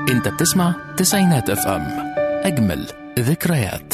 انت بتسمع تسعينات اف ام اجمل ذكريات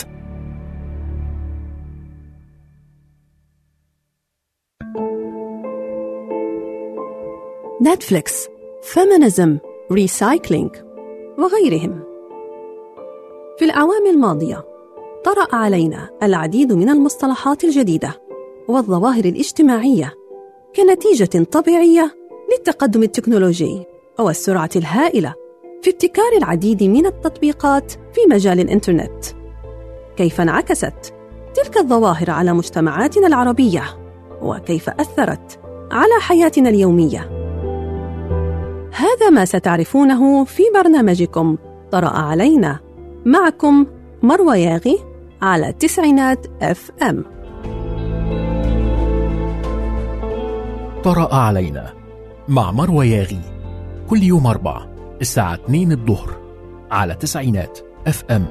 نتفليكس فيمينيزم ريسايكلينج وغيرهم في الأعوام الماضية طرأ علينا العديد من المصطلحات الجديدة والظواهر الاجتماعية كنتيجة طبيعية للتقدم التكنولوجي والسرعة الهائلة في ابتكار العديد من التطبيقات في مجال الإنترنت كيف انعكست تلك الظواهر على مجتمعاتنا العربية وكيف أثرت على حياتنا اليوميه هذا ما ستعرفونه في برنامجكم طرأ علينا معكم مروى ياغي على تسعينات اف ام طرأ علينا مع مروى ياغي كل يوم أربع الساعة 2 الظهر على تسعينات اف ام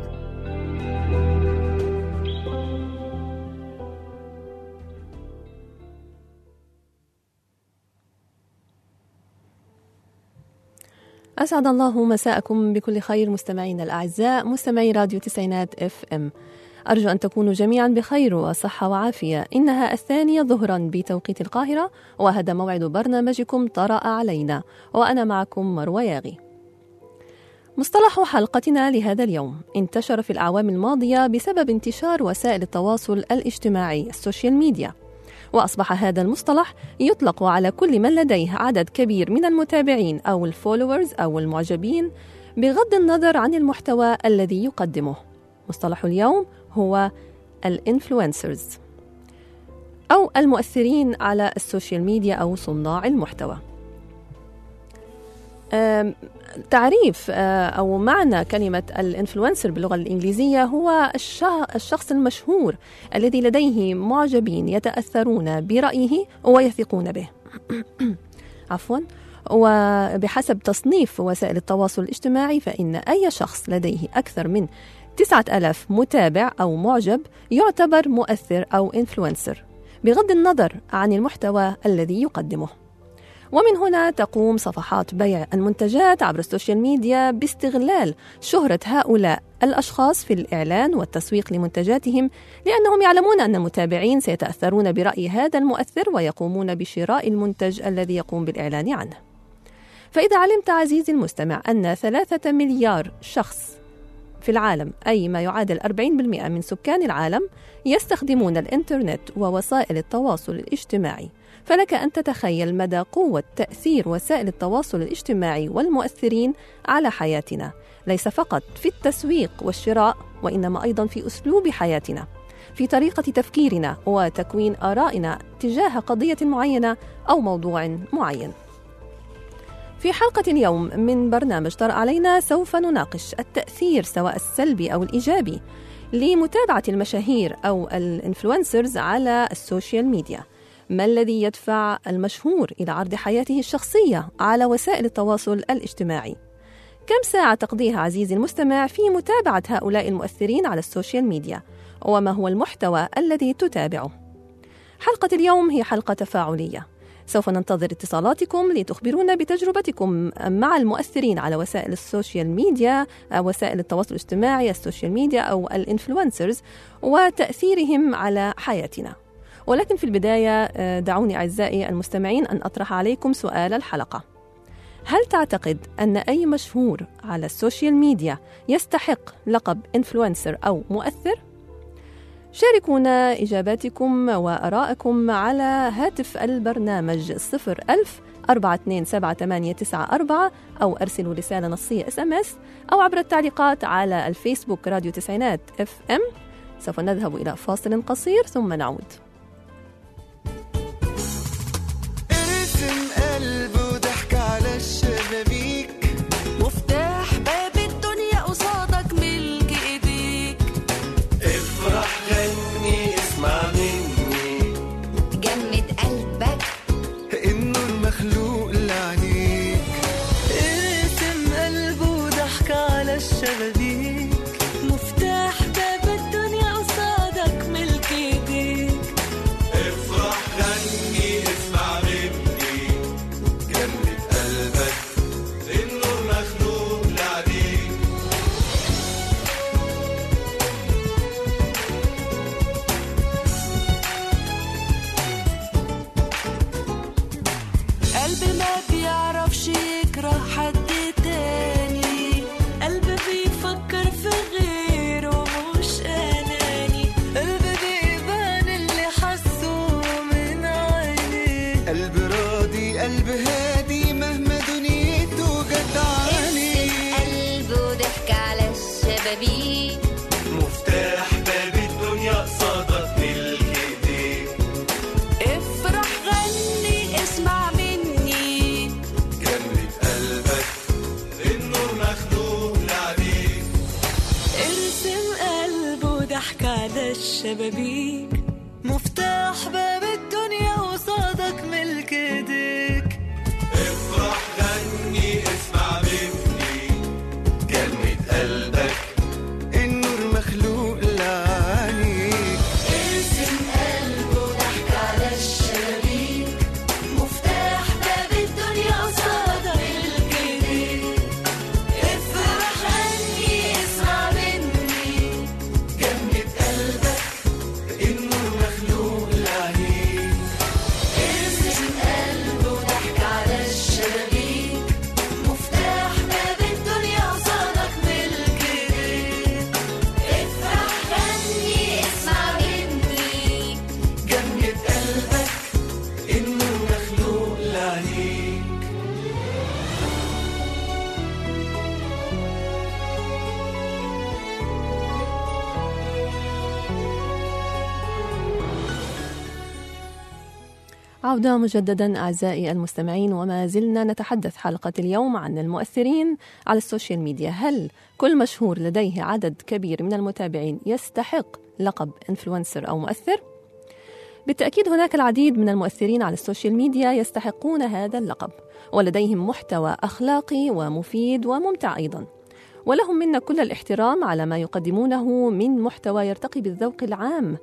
أسعد الله مساءكم بكل خير مستمعينا الأعزاء مستمعي راديو تسعينات اف ام أرجو أن تكونوا جميعا بخير وصحة وعافية إنها الثانية ظهرا بتوقيت القاهرة وهذا موعد برنامجكم طرأ علينا وأنا معكم مروى ياغي مصطلح حلقتنا لهذا اليوم انتشر في الأعوام الماضية بسبب انتشار وسائل التواصل الاجتماعي السوشيال ميديا وأصبح هذا المصطلح يطلق على كل من لديه عدد كبير من المتابعين أو الفولورز أو المعجبين بغض النظر عن المحتوى الذي يقدمه مصطلح اليوم هو الانفلونسرز أو المؤثرين على السوشيال ميديا أو صناع المحتوى أم، تعريف آه، أو معنى كلمة الانفلونسر باللغة الإنجليزية هو الش- الشخص المشهور الذي لديه معجبين يتأثرون برأيه ويثقون به عفوا وبحسب تصنيف وسائل التواصل الاجتماعي فإن أي شخص لديه أكثر من 9000 متابع أو معجب يعتبر مؤثر أو انفلونسر بغض النظر عن المحتوى الذي يقدمه ومن هنا تقوم صفحات بيع المنتجات عبر السوشيال ميديا باستغلال شهرة هؤلاء الأشخاص في الإعلان والتسويق لمنتجاتهم لأنهم يعلمون أن المتابعين سيتأثرون برأي هذا المؤثر ويقومون بشراء المنتج الذي يقوم بالإعلان عنه. فإذا علمت عزيزي المستمع أن ثلاثة مليار شخص في العالم أي ما يعادل 40% من سكان العالم يستخدمون الإنترنت ووسائل التواصل الاجتماعي فلك أن تتخيل مدى قوة تأثير وسائل التواصل الاجتماعي والمؤثرين على حياتنا ليس فقط في التسويق والشراء وإنما أيضا في أسلوب حياتنا في طريقة تفكيرنا وتكوين آرائنا تجاه قضية معينة أو موضوع معين في حلقة اليوم من برنامج طرأ علينا سوف نناقش التأثير سواء السلبي أو الإيجابي لمتابعة المشاهير أو الإنفلونسرز على السوشيال ميديا ما الذي يدفع المشهور إلى عرض حياته الشخصية على وسائل التواصل الاجتماعي؟ كم ساعة تقضيها عزيزي المستمع في متابعة هؤلاء المؤثرين على السوشيال ميديا؟ وما هو المحتوى الذي تتابعه؟ حلقة اليوم هي حلقة تفاعلية سوف ننتظر اتصالاتكم لتخبرونا بتجربتكم مع المؤثرين على وسائل السوشيال ميديا أو وسائل التواصل الاجتماعي السوشيال ميديا أو الإنفلونسرز وتأثيرهم على حياتنا ولكن في البداية آه، دعوني أعزائي المستمعين أن أطرح عليكم سؤال الحلقة هل تعتقد أن أي مشهور على السوشيال ميديا يستحق لقب إنفلونسر أو مؤثر؟ شاركونا إجاباتكم وآراءكم على هاتف البرنامج 01000 427 أو أرسلوا رسالة نصية اس ام اس أو عبر التعليقات على الفيسبوك راديو تسعينات اف ام سوف نذهب إلى فاصل قصير ثم نعود ارسم قلب وضحك على الشبابيك مفتاح باب الدنيا قصادك ملك ايديك افرح غني اسمع مني جمد قلبك انه المخلوق لعنيك ارسم قلب وضحك على الشبابيك مفتاح باب الدنيا قصادك ملك ايديك قلب ما بيعرفش يكره حد تاني قلب بيفكر في غيره مش اناني قلب بيبان اللي حسه من عينيه قلب راضي قلب هادي مهما دنيته جدعاني قلبه ضحك على الشبابيك مفتاح باب الدنيا قصادك ملك ايديك افرح غني اسمع مني جنة قلبك النور مخلوق لعليك ارسم قلبه ضحك على الشبابيك مفتاح باب الدنيا قصادك ملك ايديك افرح غني اسمع مني جنة قلبك النور مخلوق لعينيك ارسم قلبه ضحك على الشبابيك مفتاح باب الدنيا قصادك الجديد افرح غني اسمع مني جنة قلبك النور مخلوق لعينيك ارسم قلبه ضحك على الشبابيك مفتاح باب الدنيا قصادك بالجديد افرح غني اسمع مني جنة قلبك النور مخلوق لعينيك عودة مجددا أعزائي المستمعين وما زلنا نتحدث حلقة اليوم عن المؤثرين على السوشيال ميديا هل كل مشهور لديه عدد كبير من المتابعين يستحق لقب انفلونسر أو مؤثر؟ بالتأكيد هناك العديد من المؤثرين على السوشيال ميديا يستحقون هذا اللقب ولديهم محتوى أخلاقي ومفيد وممتع أيضا ولهم منا كل الاحترام على ما يقدمونه من محتوى يرتقي بالذوق العام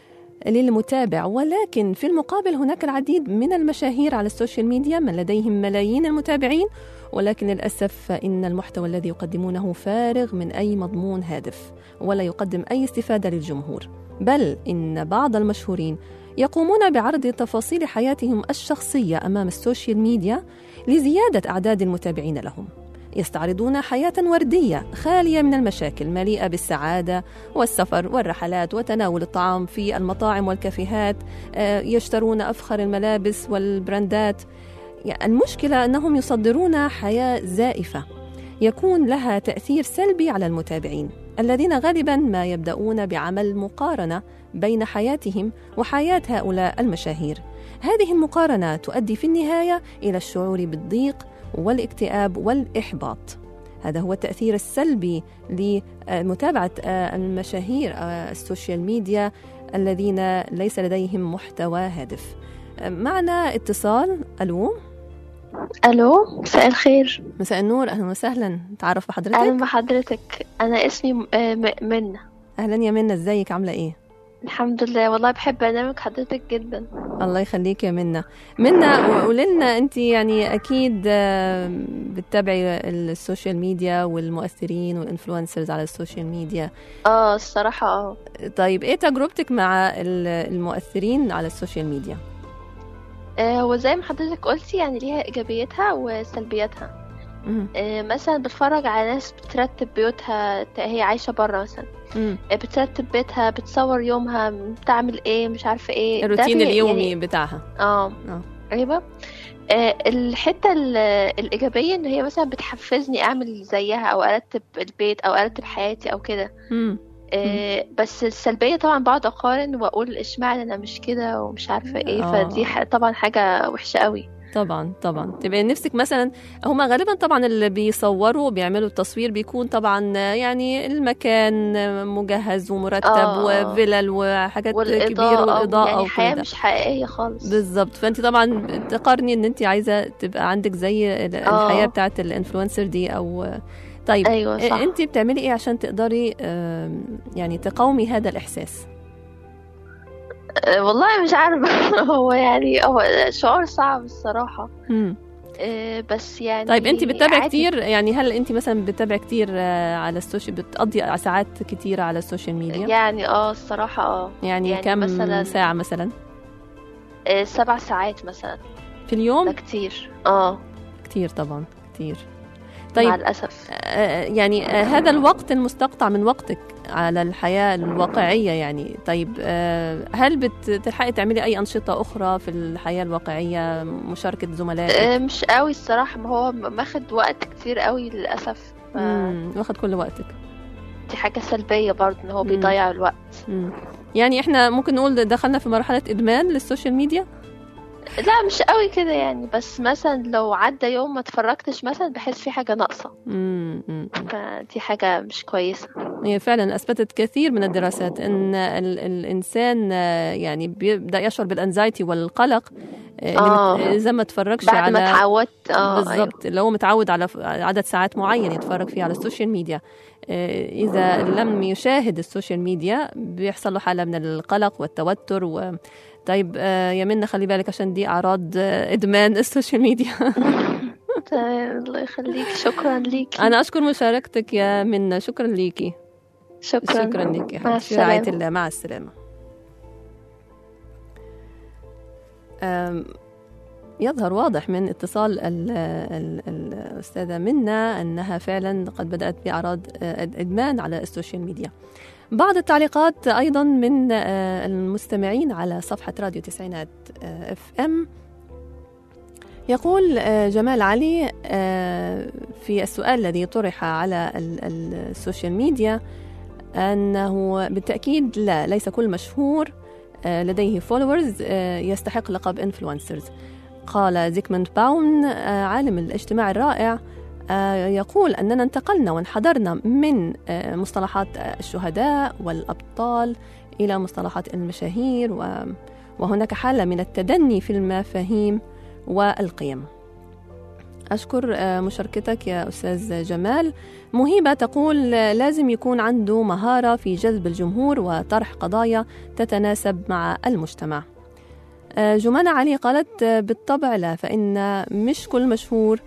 للمتابع ولكن في المقابل هناك العديد من المشاهير على السوشيال ميديا من لديهم ملايين المتابعين ولكن للأسف فإن المحتوى الذي يقدمونه فارغ من أي مضمون هادف ولا يقدم أي استفادة للجمهور بل إن بعض المشهورين يقومون بعرض تفاصيل حياتهم الشخصية أمام السوشيال ميديا لزيادة أعداد المتابعين لهم يستعرضون حياة وردية خالية من المشاكل مليئة بالسعادة والسفر والرحلات وتناول الطعام في المطاعم والكافيهات آه، يشترون أفخر الملابس والبراندات يعني المشكلة أنهم يصدرون حياة زائفة يكون لها تأثير سلبي على المتابعين الذين غالبا ما يبدأون بعمل مقارنة بين حياتهم وحياة هؤلاء المشاهير هذه المقارنة تؤدي في النهاية إلى الشعور بالضيق والاكتئاب والإحباط هذا هو التأثير السلبي لمتابعة المشاهير السوشيال ميديا الذين ليس لديهم محتوى هادف معنا اتصال ألو الو مساء الخير مساء النور أهلا وسهلا تعرف بحضرتك اهلا بحضرتك انا اسمي م- آه، م- منى أهلا يا منى ازيك عاملة إيه الحمد لله والله بحب برنامج حضرتك جدا الله يخليك يا منى منى قولي لنا انت يعني اكيد آه، بتتابعي السوشيال ميديا والمؤثرين والانفلونسرز على السوشيال ميديا اه الصراحة اه طيب ايه تجربتك مع ال- المؤثرين على السوشيال ميديا آه، هو زي ما حضرتك قلتي يعني ليها ايجابياتها وسلبياتها مم. آه، مثلا بتفرج على ناس بترتب بيوتها ت- هي عايشة برا مثلا مم. آه، بترتب بيتها بتصور يومها بتعمل ايه مش عارفة ايه ده الروتين بي- اليومي يعني بتاعها اه آه. ايوه آه، الحته ال- الايجابيه ان هي مثلا بتحفزني اعمل زيها او ارتب البيت او ارتب حياتي او كده مم. آه، بس السلبيه طبعا بقعد اقارن واقول اشمعنى انا مش كده ومش عارفه ايه آه. فدي ح- طبعا حاجه وحشه قوي طبعا طبعا تبقى نفسك مثلا هما غالبا طبعا اللي بيصوروا بيعملوا التصوير بيكون طبعا يعني المكان مجهز ومرتب آه. وفلل وحاجات كبيره والاضاءه والاضاءه يعني وكل حياه ده. مش حقيقيه خالص بالظبط فانت طبعا تقارني ان انت عايزه تبقى عندك زي ال- آه. الحياه بتاعت الانفلونسر دي او طيب ايوه صح انت بتعملي ايه عشان تقدري آم، يعني تقاومي هذا الاحساس آه، والله مش عارفه هو يعني هو شعور صعب الصراحه مم. آه، بس يعني طيب انت بتتابعي عادي. كتير يعني هل انت مثلا بتتابعي كتير آه، على السوشيال بتقضي ساعات كتيره على السوشيال ميديا يعني اه الصراحه اه يعني, يعني كم مثلاً- ساعه مثلا آه، سبع ساعات مثلا في اليوم ده كتير اه كتير طبعا كتير طيب. مع طيب الاسف آه، يعني آه، هذا الوقت المستقطع من وقتك على الحياة الواقعية يعني طيب آه، هل بتلحقي تعملي أي أنشطة أخرى في الحياة الواقعية مشاركة زملائك؟ آه، مش قوي الصراحه ما هو ماخد وقت كتير قوي للاسف ف- مم، واخد كل وقتك دي حاجه سلبيه برضه ان هو مم. بيضيع الوقت مم. يعني احنا ممكن نقول دخلنا في مرحلة إدمان للسوشيال ميديا لا مش قوي كده يعني بس مثلا لو عدى يوم ما اتفرجتش مثلا بحس في حاجه ناقصه مم، مم. فدي حاجه مش كويسه هي فعلا أثبتت كثير من الدراسات أن ال الإنسان آه، يعني بيبدأ يشعر بالأنزايتي والقلق آه، اللي آه. مت- إذا ما تفرجش بعد على ما اتعودت اه أيوة. بالضبط اللي هو متعود على ف- عدد ساعات معين يتفرج فيه على السوشيال ميديا آه، إذا لم يشاهد السوشيال ميديا بيحصل له حالة من القلق والتوتر و طيب آه، يا منى خلي بالك عشان دي أعراض آه، إدمان السوشيال ميديا تمام الله يخليك شكرا ليكي أنا أشكر مشاركتك يا منى شكرا ليكي شكرا شكرا لك يا مع حبيبتي في رعاية السلامة. الله مع السلامة أم، يظهر واضح من اتصال ال- ال- الأستاذة منى أنها فعلا قد بدأت بأعراض آه، إدمان على السوشيال ميديا بعض التعليقات أيضا من آه، المستمعين على صفحة راديو تسعينات اف ام يقول آه، جمال علي آه، في السؤال الذي طرح على ال- ال- السوشيال ميديا أنه بالتأكيد لا ليس كل مشهور آه، لديه فولورز يستحق لقب انفلونسرز قال زيكموند باون آه، عالم الاجتماع الرائع آه، يقول أننا انتقلنا وانحدرنا من آه، مصطلحات الشهداء والأبطال إلى مصطلحات المشاهير و- وهناك حالة من التدني في المفاهيم والقيم أشكر آه، مشاركتك يا أستاذ جمال مهيبة تقول آه، لازم يكون عنده مهارة في جذب الجمهور وطرح قضايا تتناسب مع المجتمع آه، جمانة علي قالت آه، بالطبع لا فإن مش كل مشهور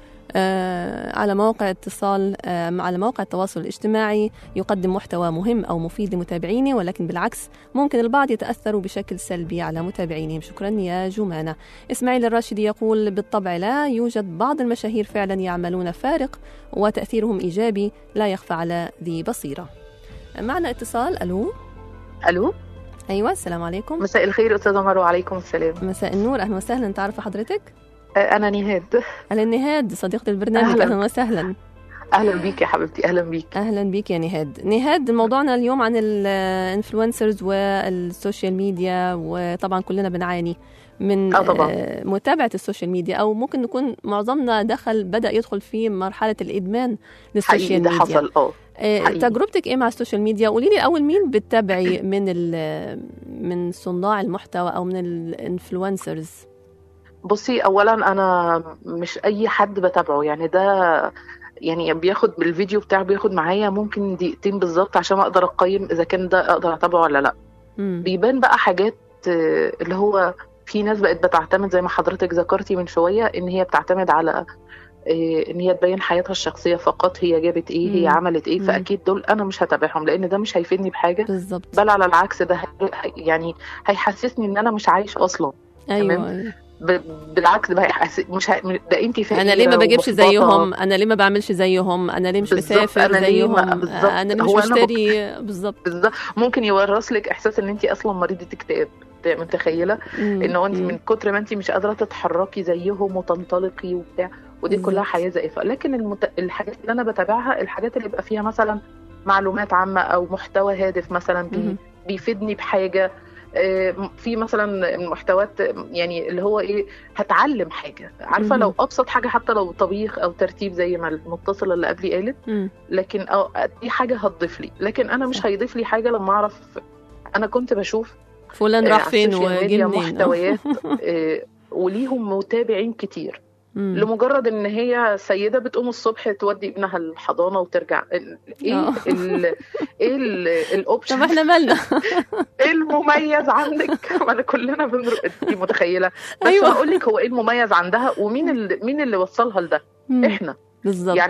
آه، على مواقع اتصال آه، على مواقع التواصل الاجتماعي يقدم محتوى مهم أو مفيد لمتابعينه ولكن بالعكس ممكن البعض يتأثروا بشكل سلبي على متابعينهم شكرا يا جمانة إسماعيل الراشدي يقول بالطبع لا يوجد بعض المشاهير فعلا يعملون فارق وتأثيرهم إيجابي لا يخفى على ذي بصيرة معنا اتصال ألو الو أيوة السلام عليكم مساء الخير استاذه مروه وعليكم السلام مساء النور أهلا وسهلا تعرف حضرتك آه، انا نهاد أهلا نهاد صديقة البرنامج أهلاً. أهلا وسهلا اهلا بيك يا حبيبتي اهلا بيك اهلا بك يا نهاد نهاد موضوعنا اليوم عن الانفلونسرز والسوشيال ميديا وطبعا كلنا بنعاني من آه طبعاً. آه، متابعه السوشيال ميديا او ممكن نكون معظمنا دخل بدا يدخل في مرحله الادمان حقيقي للسوشيال ده ميديا حصل اه آه، حقيقي. تجربتك ايه مع السوشيال ميديا قولي لي الاول مين بتتابعي من ال- من صناع المحتوى او من الانفلونسرز بصي اولا انا مش اي حد بتابعه يعني ده يعني بياخد الفيديو بتاعه بياخد معايا ممكن دقيقتين بالظبط عشان اقدر اقيم اذا كان ده اقدر اتابعه ولا لا مم. بيبان بقى حاجات آه، اللي هو في ناس بقت بتعتمد زي ما حضرتك ذكرتي من شويه ان هي بتعتمد على آه، ان هي تبين حياتها الشخصيه فقط هي جابت ايه هي مم. عملت ايه مم. فاكيد دول انا مش هتابعهم لان ده مش هيفيدني بحاجه بالظبط بل على العكس ده هي- يعني هيحسسني ان انا مش عايش اصلا ايوه تمام. أيوة. ب- بالعكس ده هيحس مش ه... ده انت فقيره انا ليه ما بجيبش ومحبطة. زيهم انا ليه ما بعملش زيهم انا ليه مش بالظبط، بسافر أنا ليه ما- زيهم بالظبط. انا مش هو أنا بشتري بالظبط بالظبط ممكن يورث لك احساس ان انت اصلا مريضه اكتئاب أنت متخيله مم. ان هو انت مم. من كتر ما انت مش قادره تتحركي زيهم وتنطلقي وبتاع ودي بالظبط. كلها حياه زائفه لكن المت... الحاجات اللي انا بتابعها الحاجات اللي يبقى فيها مثلا معلومات عامه او محتوى هادف مثلا بي... مم. بيفيدني بحاجه آه، في مثلا محتوات يعني اللي هو ايه هتعلم حاجه عارفه مهم. لو ابسط حاجه حتى لو طبيخ او ترتيب زي ما المتصله اللي قبلي قالت مم. لكن أو دي حاجه هتضيف لي لكن انا مش هيضيف لي حاجه لما اعرف انا كنت بشوف فلان آه، راح على فين السوشيال وجه ميديا منين محتويات آه، وليهم متابعين كتير مم. لمجرد ان هي سيده بتقوم الصبح تودي ابنها الحضانه وترجع ال- ايه آه. ال ايه ال- طب الاوبشن احنا مالنا ايه المميز عندك ما انا كلنا بنروح انت متخيله بس أيوة. أيوة. هقول لك هو ايه المميز عندها ومين اللي مين اللي وصلها لده مم. احنا بالظبط يعني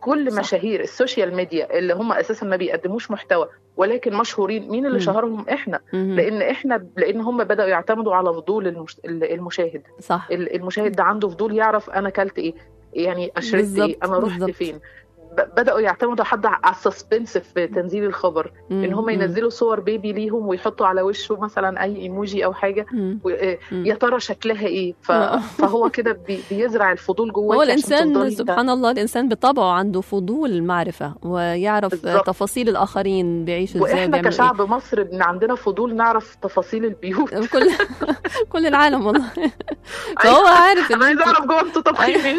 كل صح. مشاهير السوشيال ميديا اللي هم اساسا ما بيقدموش محتوى ولكن مشهورين مين اللي مم. شهرهم احنا مهم. لان احنا لان هم بداوا يعتمدوا على فضول المش... المشاهد صح ال- المشاهد ده عنده فضول يعرف انا اكلت ايه يعني اشربت ايه بالظبط، انا رحت بالظبط. فين ب- بداوا يعتمدوا حتى على السسبنس في تنزيل الخبر ان هم ينزلوا صور بيبي ليهم ويحطوا على وشه مثلا اي ايموجي او حاجه مم. و- آه، مم. يا ترى شكلها ايه ف... آه. فهو كده بي... بيزرع الفضول جواك هو عشان الإنسان تفضلي سبحان الله الإنسان بطبعه عنده فضول المعرفة ويعرف بالظبط. تفاصيل الآخرين بيعيشوا إزاي واحنا بيعملوا كشعب مصر بن عندنا فضول نعرف تفاصيل البيوت إيه. كل كل العالم والله فهو عارف انا إن عايزه أنت- اعرف جوه انتوا طابخين ايه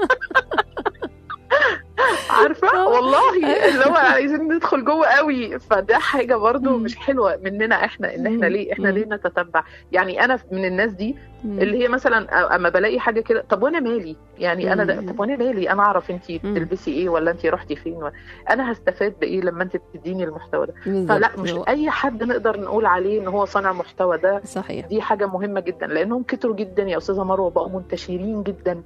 عارفه والله اللي هو عايزين ندخل جوه قوي فده حاجه برضو مم. مش حلوه مننا احنا ان احنا مم. ليه احنا مم. ليه نتتبع يعني انا من الناس دي مم. اللي هي مثلا اما بلاقي حاجه كده طب وانا مالي يعني انا ده مم. طب وانا مالي انا اعرف انت مم. بتلبسي ايه ولا انت رحتي فين ولا انا هستفاد بايه لما انت تديني المحتوى ده بالظبط. فلا مش هو- اي حد نقدر نقول عليه ان هو صانع محتوى ده صحيح دي حاجه مهمه جدا لانهم كتروا جدا يا استاذه مروه بقوا منتشرين جدا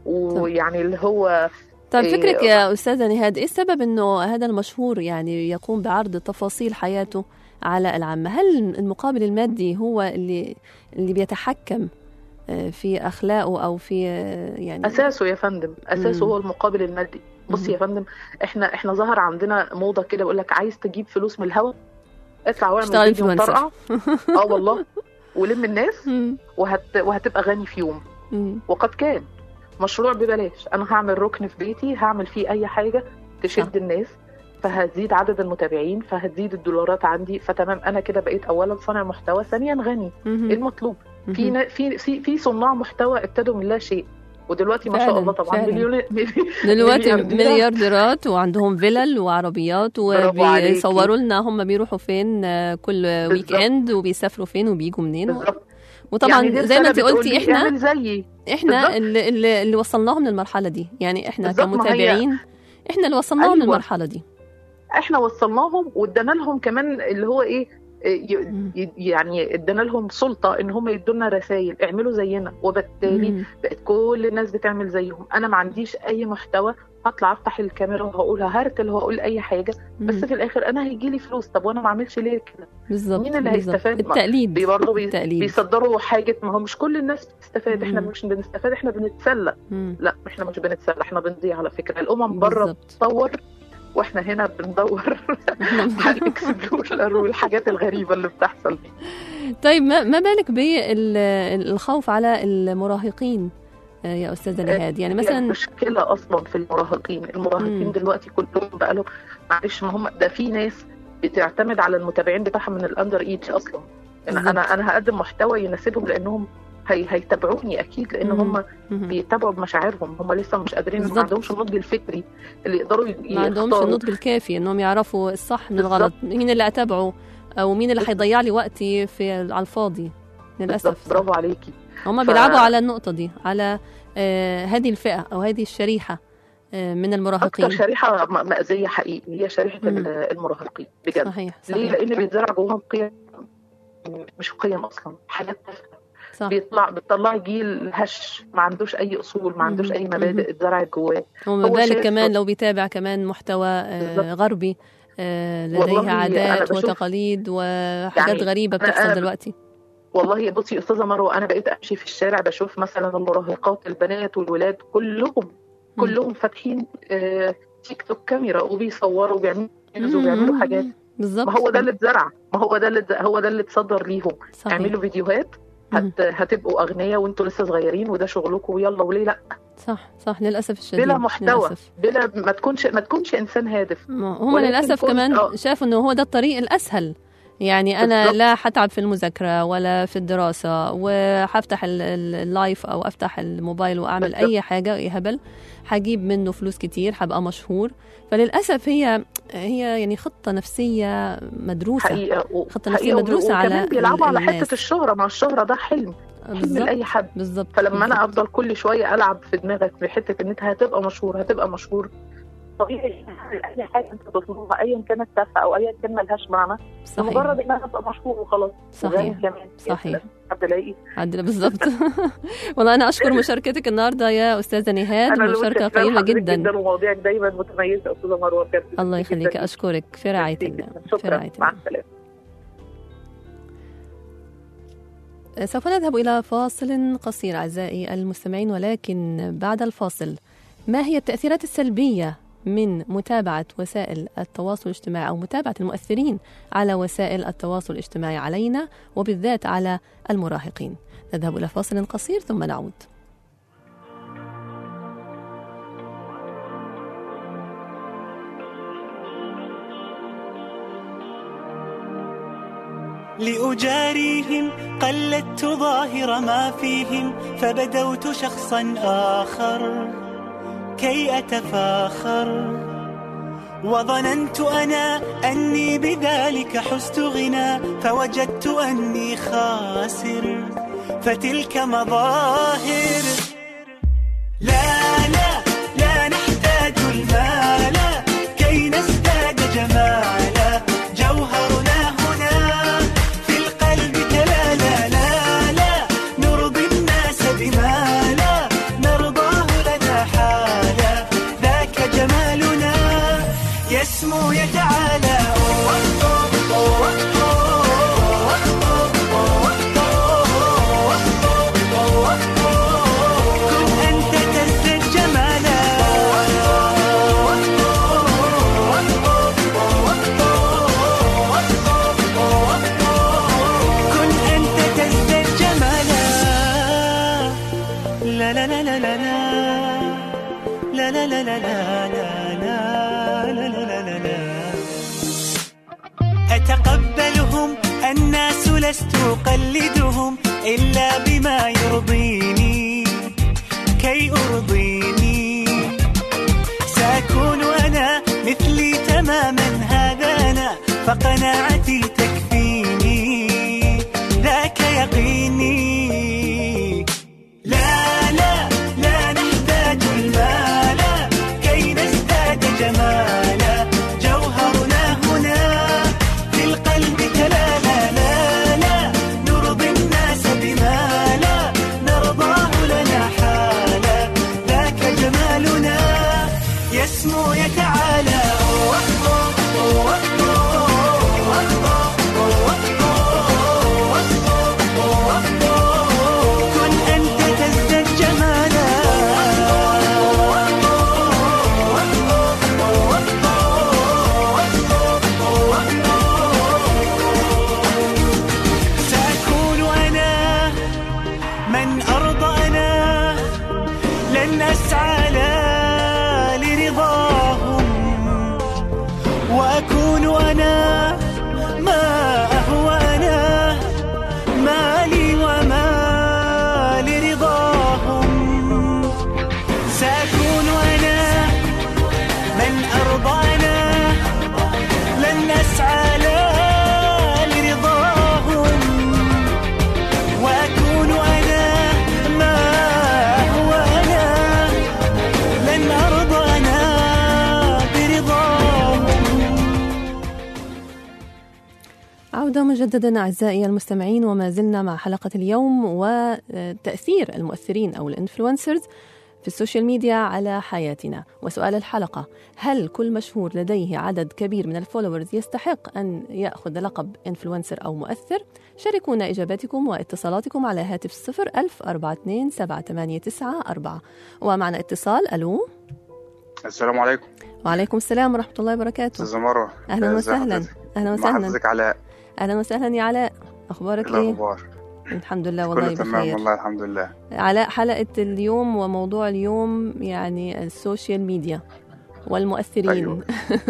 ويعني اللي هو طيب إيه، فكرك يا أستاذة نهاد إيه السبب إنه هذا المشهور يعني يقوم بعرض تفاصيل حياته على العامة هل المقابل المادي هو اللي اللي بيتحكم آه، في أخلاقه أو في آه، يعني اساسه يا فندم اساسه مم. هو المقابل المادي بصي مم. يا فندم احنا احنا ظهر عندنا موضه كده بيقول لك عايز تجيب فلوس من الهوا اطلع واعمل اشتغل فيديو influencer. مطرقع اه والله ولم الناس مم. وهت... وهتبقى غني في يوم مم. وقد كان مشروع ببلاش انا هعمل ركن في بيتي هعمل فيه اي حاجه تشد صح. الناس فهتزيد عدد المتابعين فهتزيد الدولارات عندي فتمام انا كده بقيت اولا صانع محتوى ثانيا غني مهم. ايه المطلوب في مهم. نا- في في في صناع محتوى ابتدوا من لا شيء ودلوقتي ما شاء فعلاً، الله طبعا فعلاً. مليون دلوقتي مليارديرات. مليارديرات وعندهم فيلل وعربيات برافو عليكي. وبيصوروا لنا هم بيروحوا فين آه، كل ويك اند وبيسافروا فين وبيجوا منين بالظبط وطبعا يعني غير زي ما سنة انت بتقولي قلتي احنا اعمل زيي احنا بالظبط. اللي, اللي, اللي وصلناهم للمرحله دي يعني احنا بالظبط، ما هي- كمتابعين احنا اللي وصلناهم أيوة. للمرحله دي احنا وصلناهم وادانا لهم كمان اللي هو ايه ي- مم. ي- يعني ادانا لهم سلطه ان هم يدوا لنا رسائل اعملوا زينا وبالتالي مم. بقت كل الناس بتعمل زيهم انا ما عنديش اي محتوى هطلع افتح الكاميرا وهقول هرتل وهقول اي حاجه بس مم. في الاخر انا هيجي لي فلوس طب وانا ما اعملش ليه كده بالظبط مين اللي بالظبط. هيستفاد؟ ما- التقليد بي برضه بي التقليد بيصدروا حاجه ما هو مش كل الناس بتستفاد احنا مم. مش بنستفاد احنا بنتسلى مم. لا احنا مش بنتسلى احنا بنضيع على فكره الامم بره بالظبط بتطور واحنا هنا بندور على الاكسبلور والحاجات الغريبه اللي بتحصل دي طيب ما, ما بالك بالخوف على المراهقين آه، يا استاذه نهاد يعني هي مثلا المشكله اصلا في المراهقين المراهقين مم. دلوقتي كلهم بقى لهم معلش ما هم ده في ناس بتعتمد على المتابعين بتاعها من الاندر ايج اصلا بالظبط. انا انا انا هقدم محتوى يناسبهم لانهم هي هيتابعوني اكيد لان مم. هم مهم. بيتابعوا بمشاعرهم هم لسه مش قادرين ما بالظبط. عندهمش النضج الفكري اللي يقدروا ي- ما عندهمش يختاروا. النضج الكافي انهم يعرفوا الصح من بالظبط. الغلط مين اللي اتابعه او مين اللي هيضيع لي وقتي في على الفاضي للاسف بالظبط برافو عليكي هم ف- بيلعبوا على النقطه دي على آه هذه الفئه او هذه الشريحه آه من اكتر المراهقين شريحه م- مأذيه حقيقي هي شريحه مم. ال- المراهقين بجد صحيح ليه صحيح لان بيتزرع جواهم قيم مش قيم اصلا حاجات تافهه صح بيطلع بتطلع جيل هش ما عندوش اي اصول ما عندوش مهم. اي مبادئ اتزرعت جواه وما هو بالك شايف كمان بس- لو بيتابع كمان محتوى آه بالظبط. غربي آه والله لديه أنا عادات بشوف- وتقاليد وحاجات يعني غريبه أنا- بتحصل أنا- دلوقتي والله بصي يا استاذه مروه انا بقيت امشي في الشارع بشوف مثلا المراهقات البنات والولاد كلهم كلهم فاتحين آه، تيك توك كاميرا وبيصوروا وبيعملوا فيديوز وبيعملوا حاجات بالظبط ما هو ده اللي اتزرع ما هو ده اللي هو ده اللي اتصدر ليهم صحيح. اعملوا فيديوهات هت... هتبقوا اغنياء وانتوا لسه صغيرين وده شغلكم ويلا وليه لا صح صح للاسف الشديد بلا محتوى للأسف. بلا ما تكونش ما تكونش انسان هادف ما هم ولكن للاسف كنت- كمان آه. شافوا انه هو ده الطريق الاسهل يعني انا بالظبط. لا حتعب في المذاكره ولا في الدراسه وحفتح ال- ال- اللايف او افتح الموبايل واعمل بالظبط. اي حاجه اي هبل حجيب منه فلوس كتير حبقى مشهور فللاسف هي هي يعني خطه نفسيه مدروسه حقيقه و... خطة نفسية حقيقة مدروسة وكمان على بيلعبوا على الناس. حته الشهره ما الشهره ده حلم حلم بالظبط لاي حد بالظبط فلما انا بالظبط. افضل كل شويه العب في دماغك في حته ان انت هتبقى مشهور هتبقى مشهور طبيعي اي حاجه انت تصنعها ايا كانت تافهه او ايا كان ملهاش معنى صحيح مجرد انها تبقى مشهور وخلاص صحيح. وزي كمان يا صحيح. سلام، حد الاقي عندنا بالضبط والله انا اشكر مشاركتك النهارده يا استاذه نهاد انا اللي مشاركه متشكرة قيمه لحضرتك جدا جدا ومواضيعك دايما متميزه استاذه مروه بجد الله ميرسي يخليك جداً. اشكرك في رعايه ميرسي الله جداً. في شكرا رعايه مع الله السلامه سوف نذهب إلى فاصل قصير أعزائي المستمعين ولكن بعد الفاصل ما هي التأثيرات السلبية من متابعة وسائل التواصل الاجتماعي أو متابعة المؤثرين على وسائل التواصل الاجتماعي علينا وبالذات على المراهقين نذهب إلى فاصل قصير ثم نعود لأجاريهم قلدت ظاهر ما فيهم فبدوت شخصا آخر كي أتفاخر وظننت أنا أني بذلك حزت غنى فوجدت أني خاسر فتلك مظاهر لا لا لا نحتاج المال كي نزداد جمالا جوهرنا هنا في القلب كلا لا لا لا نرضي الناس بما لا نرضاه لنا حالا ذاك جمالنا يسمو يتعالى كن أنت تزداد جمالا كن أنت تزداد جمالا لا لا لا لا لا لا لا لا لا لا لا لا لا لا لا لا أتقبلهم الناس لست أقلدهم إلا بما يرضيني كي أرضيني سأكون أنا مثلي تماما هذا أنا فقناعتي تكفيني ذاك يقيني لا لا لا نحتاج المال كي نزداد جمالا جوهرنا هنا في القلب كلا لا لا لا نرضي الناس بما لا نرضاه لنا حالا ذاك جمالنا يسمو يتعالى كن أنت تزداد جمالا سأكون أنا من أرضى أنا لن أسعى لا لرضاهم وأكون أنا ما أهوى أنا ما لي وما لرضاهم سأكون أنا من أرضى أنا لن أسعى لا لرضاهم وأكون أنا ما هو أنا لن أرضى أنا برضاهم عودة مجددا أعزائي المستمعين وما زلنا مع حلقة اليوم وتأثير المؤثرين أو الإنفلونسرز في السوشيال ميديا على حياتنا وسؤال الحلقة هل كل مشهور لديه عدد كبير من الفولورز يستحق أن يأخذ لقب إنفلونسر أو مؤثر؟ شاركونا إجاباتكم واتصالاتكم على هاتف 01000 427 7894 ومعنا اتصال ألو السلام عليكم وعليكم السلام ورحمة الله وبركاته استاذه مروه أهلا ازي وسهلا حضرتك؟ أهلا مع وسهلا حضرتك علاء أهلا وسهلا يا علاء أخبارك إيه إيه؟ الاخبار الحمد لله والله كله تمام بخير والله الحمد لله علاء حلقة اليوم وموضوع اليوم يعني السوشيال ميديا والمؤثرين أيوة.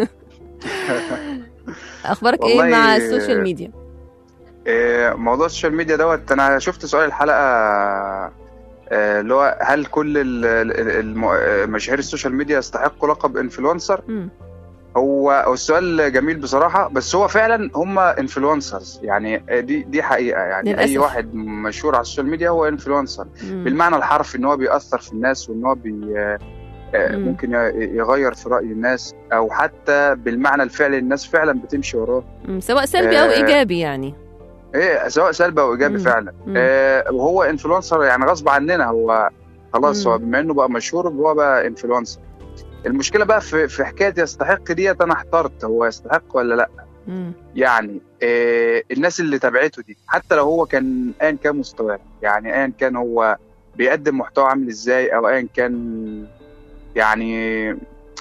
أخبارك إيه والله- مع السوشيال ميديا؟ إيه، موضوع السوشيال ميديا دوت انا شفت سؤال الحلقه آه، اللي هو هل كل ال- ال- الم- آه، مشاهير السوشيال ميديا يستحقوا لقب انفلونسر مم. هو هو السؤال جميل بصراحه بس هو فعلا هم انفلونسرز يعني آه، دي دي حقيقه يعني للأسف. اي واحد مشهور على السوشيال ميديا هو انفلونسر مم. بالمعنى الحرفي ان هو بيأثر في الناس وان هو بي آه، مم. ممكن ي- يغير في راي الناس او حتى بالمعنى الفعلي الناس فعلا بتمشي وراه مم. سواء سلبي او آه، ايجابي يعني ايه سواء سلبي او ايجابي مم. فعلا مم. آه وهو انفلونسر يعني غصب عننا هو خلاص مم. هو بما انه بقى مشهور هو بقى انفلونسر المشكله بقى في في حكايه يستحق ديت انا احترت هو يستحق ولا لا مم. يعني آه الناس اللي تابعته دي حتى لو هو كان ايا كان مستواه يعني ايا كان هو بيقدم محتوى عامل ازاي او ايا كان يعني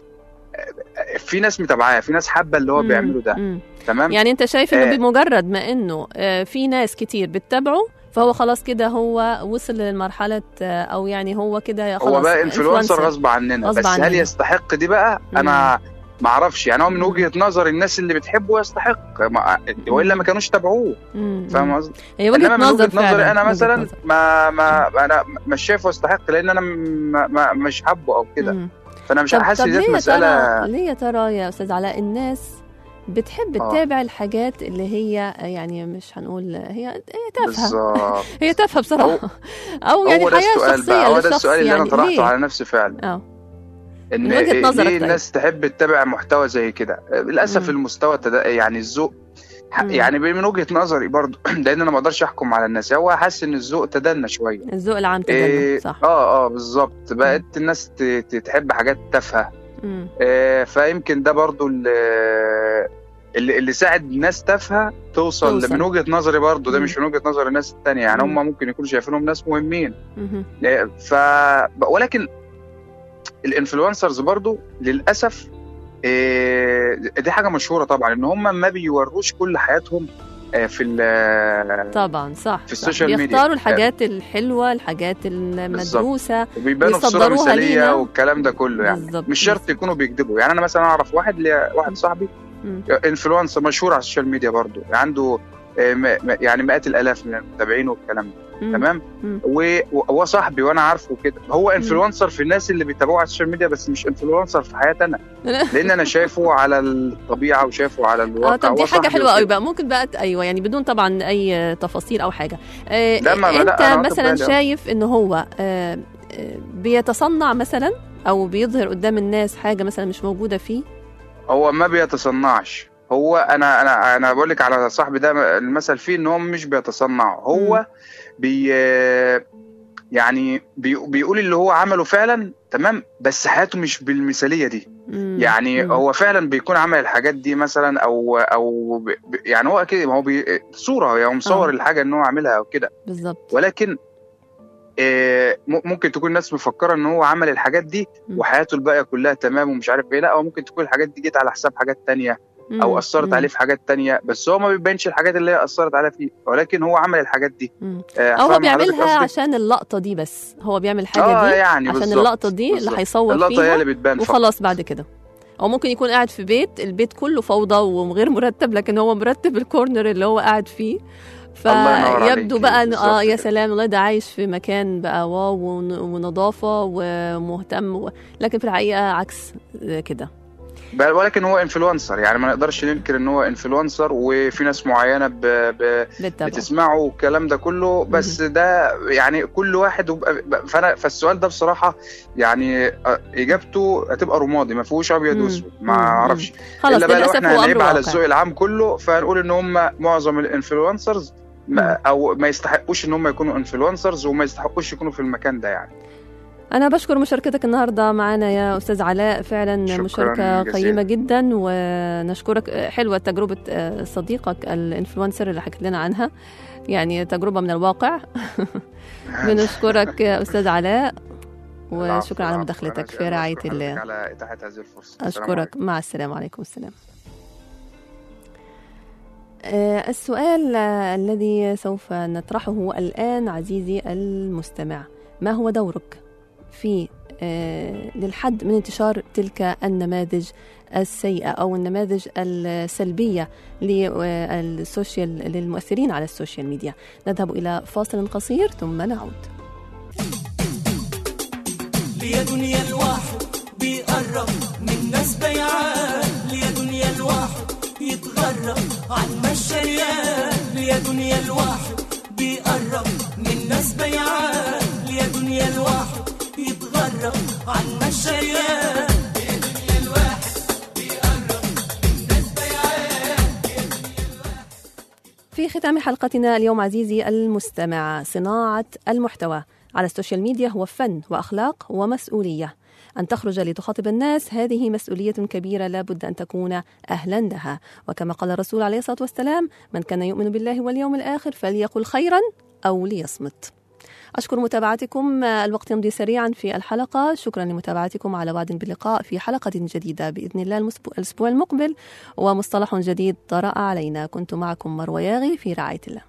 آه، في ناس متابعاه في ناس حابه اللي هو مم. بيعمله ده مم. تمام يعني انت شايف انه آه. بمجرد ما انه آه، في ناس كتير بتتابعه فهو خلاص كده هو وصل لمرحلة آه، او يعني هو كده خلاص هو بقى انفلونسر influencer. غصب عننا غصب بس هل عننا. يستحق دي بقى انا ما اعرفش يعني هو من مم. وجهه نظر الناس اللي بتحبه يستحق ما والا ما كانوش تابعوه مم. فاهم قصدي هي وجهة انما من نظر وجهه نظري فعلا انا وجهة مثلا نظر. ما ما انا مش شايفه يستحق لان انا ما ما مش حابه او كده مم. فانا مش طب, حاسس طب دي ليه يا مساله ترى ليه يا ترى يا استاذ علاء الناس بتحب آه. تتابع الحاجات اللي هي يعني مش هنقول هي هي تافهه بالظبط هي تافهه بصراحه او يعني هو ده الحياه السؤال الشخصيه بقى هو ده للشخص السؤال اللي يعني انا طرحته ليه؟ على نفسي فعلا اه ان من وجهة إيه- نظرك ليه طيب. الناس تحب تتابع محتوى زي كده للاسف مم. المستوى التد... يعني الذوق ح- مم. يعني من وجهه نظري برضو لان انا ما اقدرش احكم على الناس هو حاسس ان الذوق تدنى شويه الذوق العام تدنى إيه صح اه اه بالظبط بقت الناس ت- ت- تحب حاجات تافهه مم. آه فيمكن ده برضو اللي اللي, اللي ساعد ناس تافهه توصل, توصل. من وجهه نظري برضو ده مم. مش من وجهه نظر الناس التانية يعني مم. هم ممكن يكونوا شايفينهم ناس مهمين مهم. آه، ف ولكن الانفلونسرز برضو للاسف آه، دي حاجه مشهوره طبعا ان هم ما بيوروش كل حياتهم آه، في ال- طبعا صح في صح. السوشيال ميديا. بيختاروا الحاجات الحلوه الحاجات المدروسه وبيبانوا في صوره ويصدروها مثاليه لينا. والكلام ده كله يعني بالظبط مش شرط يكونوا بيكذبوا يعني انا مثلا اعرف واحد ليا واحد صاحبي مم. انفلونسر مشهور على السوشيال ميديا برضو عنده آه، م- م- يعني مئات الالاف من المتابعين والكلام ده مم. تمام مم. و- وهو صاحبي وانا عارفه كده هو انفلونسر في الناس اللي بيتابعوه على السوشيال ميديا بس مش انفلونسر في حياتي انا لان انا شايفه على الطبيعه وشايفه على الواقع اه طب دي هو حاجه صاحبي حلوه قوي وكده. بقى ممكن بقى ت- ايوه يعني بدون طبعا اي تفاصيل او حاجه آه لا، ما- لا، انت أنا واخد مثلا بالي، آه. شايف ان هو آه آه، بيتصنع مثلا او بيظهر قدام الناس حاجه مثلا مش موجوده فيه هو ما بيتصنعش هو انا انا انا بقول لك على صاحبي ده المثل فيه ان هو مش بيتصنع هو بي يعني بي بيقول اللي هو عمله فعلا تمام بس حياته مش بالمثاليه دي مم. يعني مم. هو فعلا بيكون عمل الحاجات دي مثلا او او ب- ب- يعني هو كده هو بي صوره يعني هو مصور آه. الحاجه ان هو عاملها او كده بالظبط ولكن آه، م- ممكن تكون الناس مفكره ان هو عمل الحاجات دي مم. وحياته الباقيه كلها تمام ومش عارف ايه لا او ممكن تكون الحاجات دي جت على حساب حاجات تانية او مم. اثرت مم. عليه في حاجات تانية بس هو ما بيبينش الحاجات اللي هي اثرت عليه فيه ولكن هو عمل الحاجات دي مم. آه، او هو فاهم حضرتك بيعملها قصدي؟ عشان اللقطه دي بس هو بيعمل الحاجه اه دي يعني عشان بالظبط، اللقطه دي اللي بالظبط. هيصور اللقطه هي فيها اللي بتبان فقط. وخلاص بعد كده او ممكن يكون قاعد في بيت البيت كله فوضى وغير مرتب لكن هو مرتب الكورنر اللي هو قاعد فيه الله ينور فيبدو عليكي، بقى إن اه بالظبط يا كده. سلام والله ده عايش في مكان بقى واو ون- ونظافه ومهتم و... لكن في الحقيقه عكس كده بل- ولكن هو انفلونسر يعني ما نقدرش ننكر ان هو انفلونسر وفي ناس معينه ب... ب... بالتبع بتسمعه والكلام ده كله بس ده يعني كل واحد وب- فانا فالسؤال ده بصراحه يعني آه، اجابته هتبقى رمادي ما فيهوش ابيض مم. واسود ما مم. اعرفش خلاص الا بقى لو للاسف احنا هو هنعيب امر على واقع الذوق العام كله فهنقول ان هم معظم الانفلونسرز ما او ما يستحقوش ان هم يكونوا انفلونسرز وما يستحقوش يكونوا في المكان ده يعني أنا بشكر مشاركتك النهاردة معنا يا أستاذ علاء فعلا شكراً مشاركة جزيلاً. قيمة جدا ونشكرك حلوة تجربة آه، صديقك الانفلونسر اللي حكيت لنا عنها يعني تجربة من الواقع بنشكرك يا أستاذ علاء العفو، وشكرا على العفو. مداخلتك أنا في أشكر رعاية حضرتك الله على اتاحه هذه الفرصه السلام أشكرك عليكم. مع السلامة عليكم السلام آه، السؤال آه، الذي سوف نطرحه الآن عزيزي المستمع ما هو دورك في آه، للحد من انتشار تلك النماذج السيئة أو النماذج السلبية للسوشيال للمؤثرين على السوشيال ميديا نذهب إلى فاصل قصير ثم نعود ليا دنيا الواحد بيقرب من ناس بيعان ليا دنيا الواحد يتغرب عن مشاريان ليا دنيا الواحد بيقرب من ناس بيعان ليا دنيا الواحد يتغرب عن مشاريان في ختام حلقتنا اليوم عزيزي المستمع صناعة المحتوى على السوشيال ميديا هو فن وأخلاق ومسؤولية أن تخرج لتخاطب الناس هذه مسؤولية كبيرة لا بد أن تكون أهلا لها وكما قال الرسول عليه الصلاة والسلام من كان يؤمن بالله واليوم الآخر فليقل خيرا أو ليصمت أشكر متابعتكم الوقت يمضي سريعا في الحلقة شكرا لمتابعتكم على وعد باللقاء في حلقة جديدة بإذن الله المسبو- الأسبوع المقبل ومصطلح جديد طرأ علينا كنت معكم مروى ياغي في رعاية الله